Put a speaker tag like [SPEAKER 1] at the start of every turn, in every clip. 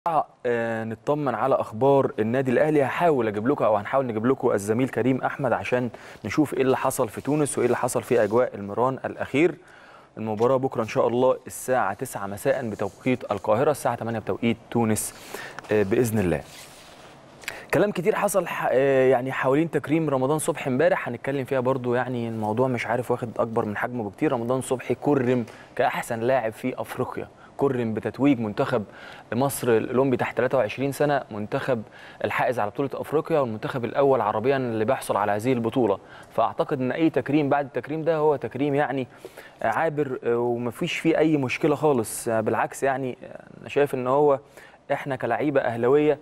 [SPEAKER 1] آه، نطمن على اخبار النادي الاهلي هحاول اجيب لكم او هنحاول نجيب لكم الزميل كريم احمد عشان نشوف ايه اللي حصل في تونس وايه اللي حصل في اجواء المران الاخير المباراه بكره ان شاء الله الساعه 9 مساء بتوقيت القاهره الساعه 8 بتوقيت تونس آه، باذن الله كلام كتير حصل ح- آه، يعني حوالين تكريم رمضان صبحي امبارح هنتكلم فيها برضو يعني الموضوع مش عارف واخد اكبر من حجمه بكتير رمضان صبحي كرم كاحسن لاعب في افريقيا كرم بتتويج منتخب مصر الاولمبي تحت 23 سنه منتخب الحائز على بطوله افريقيا والمنتخب الاول عربيا اللي بيحصل على هذه البطوله فاعتقد ان اي تكريم بعد التكريم ده هو تكريم يعني عابر آه، ومفيش فيه اي مشكله خالص آه، بالعكس يعني آه، انا شايف ان هو احنا كلعيبه اهلاويه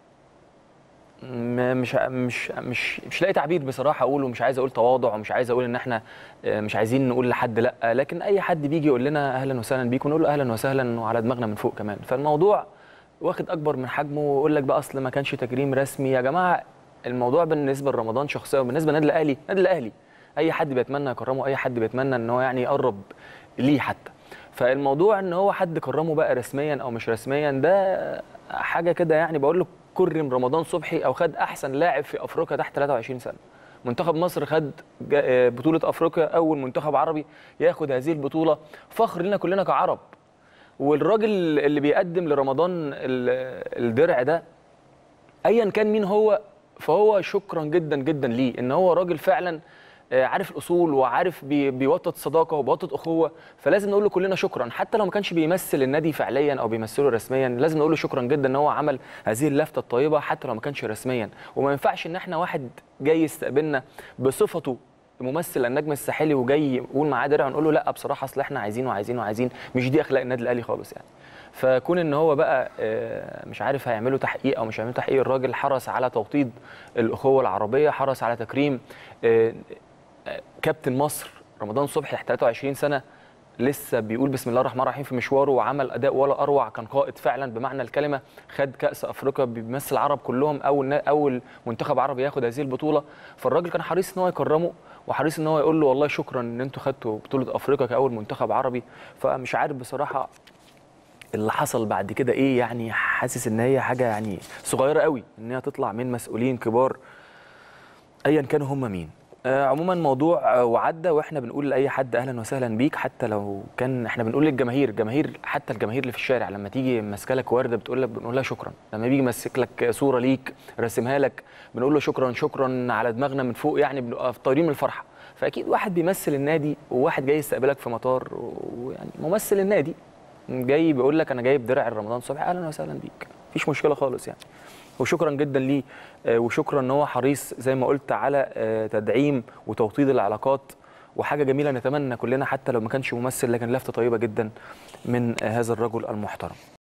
[SPEAKER 1] م- مش مش مش مش لاقي تعبير بصراحه اقوله مش عايز اقول تواضع ومش عايز اقول ان احنا آه، مش عايزين نقول لحد لا لكن اي حد بيجي يقول لنا اهلا وسهلا بيكم نقول له اهلا وسهلا وعلى دماغنا من فوق كمان فالموضوع واخد اكبر من حجمه ويقول لك بقى اصل ما كانش تكريم رسمي يا جماعه الموضوع بالنسبه لرمضان شخصيا وبالنسبه للنادي الاهلي النادي الاهلي اي حد بيتمنى يكرمه اي حد بيتمنى ان هو يعني يقرب ليه حتى فالموضوع ان هو حد كرمه بقى رسميا او مش رسميا ده حاجه كده يعني بقول له كرم رمضان صبحي او خد احسن لاعب في افريقيا تحت 23 سنه منتخب مصر خد جا- آه، بطوله افريقيا اول منتخب عربي ياخد هذه البطوله فخر لنا كلنا كعرب والراجل اللي بيقدم لرمضان ال- الدرع ده ايا كان مين هو فهو شكرا جدا جدا ليه ان هو راجل فعلا آه، عارف الاصول وعارف بي- بيوطد صداقه وبيوطد اخوه فلازم نقول له كلنا شكرا حتى لو ما كانش بيمثل النادي فعليا او بيمثله رسميا لازم نقول له شكرا جدا ان هو عمل هذه اللفته الطيبه حتى لو ما كانش رسميا وما ينفعش ان احنا واحد جاي يستقبلنا بصفته ممثل النجم الساحلي وجاي يقول معاه درع نقول له لا بصراحه اصل احنا عايزين وعايزين وعايزين مش دي اخلاق النادي الاهلي خالص يعني فكون ان هو بقى آه، مش عارف هيعملوا تحقيق او مش هيعملوا تحقيق الراجل حرص على توطيد الاخوه العربيه حرص على تكريم آه، آه، كابتن مصر رمضان صبحي تحت 23 سنه لسه بيقول بسم الله الرحمن الرحيم في مشواره وعمل اداء ولا اروع كان قائد فعلا بمعنى الكلمه خد كاس افريقيا بيمثل العرب كلهم اول نا- اول منتخب عربي ياخد هذه البطوله فالراجل كان حريص ان هو يكرمه وحريص ان هو يقول له والله شكرا ان انتوا خدتوا بطوله افريقيا كاول منتخب عربي فمش عارف بصراحه اللي حصل بعد كده ايه يعني حاسس ان هي حاجه يعني صغيره قوي ان هي تطلع من مسؤولين كبار ايا كانوا هم مين آه عموما موضوع آه وعدى واحنا بنقول لاي حد اهلا وسهلا بيك حتى لو كان احنا بنقول للجماهير الجماهير حتى الجماهير اللي في الشارع لما تيجي ماسكه لك ورده بتقول لك بنقول لها شكرا لما بيجي ماسك لك صوره ليك راسمها لك بنقول له شكرا شكرا على دماغنا من فوق يعني بنبقى طايرين من الفرحه فاكيد واحد بيمثل النادي وواحد جاي يستقبلك في مطار ويعني ممثل النادي جاي بيقول لك انا جايب درع رمضان صبحي اهلا وسهلا بيك مفيش مشكله خالص يعني وشكرا جدا ليه آه، وشكرا ان هو حريص زي ما قلت على آه، تدعيم وتوطيد العلاقات وحاجه جميله نتمنى كلنا حتى لو ما كانش ممثل لكن لفته طيبه جدا من آه، هذا الرجل المحترم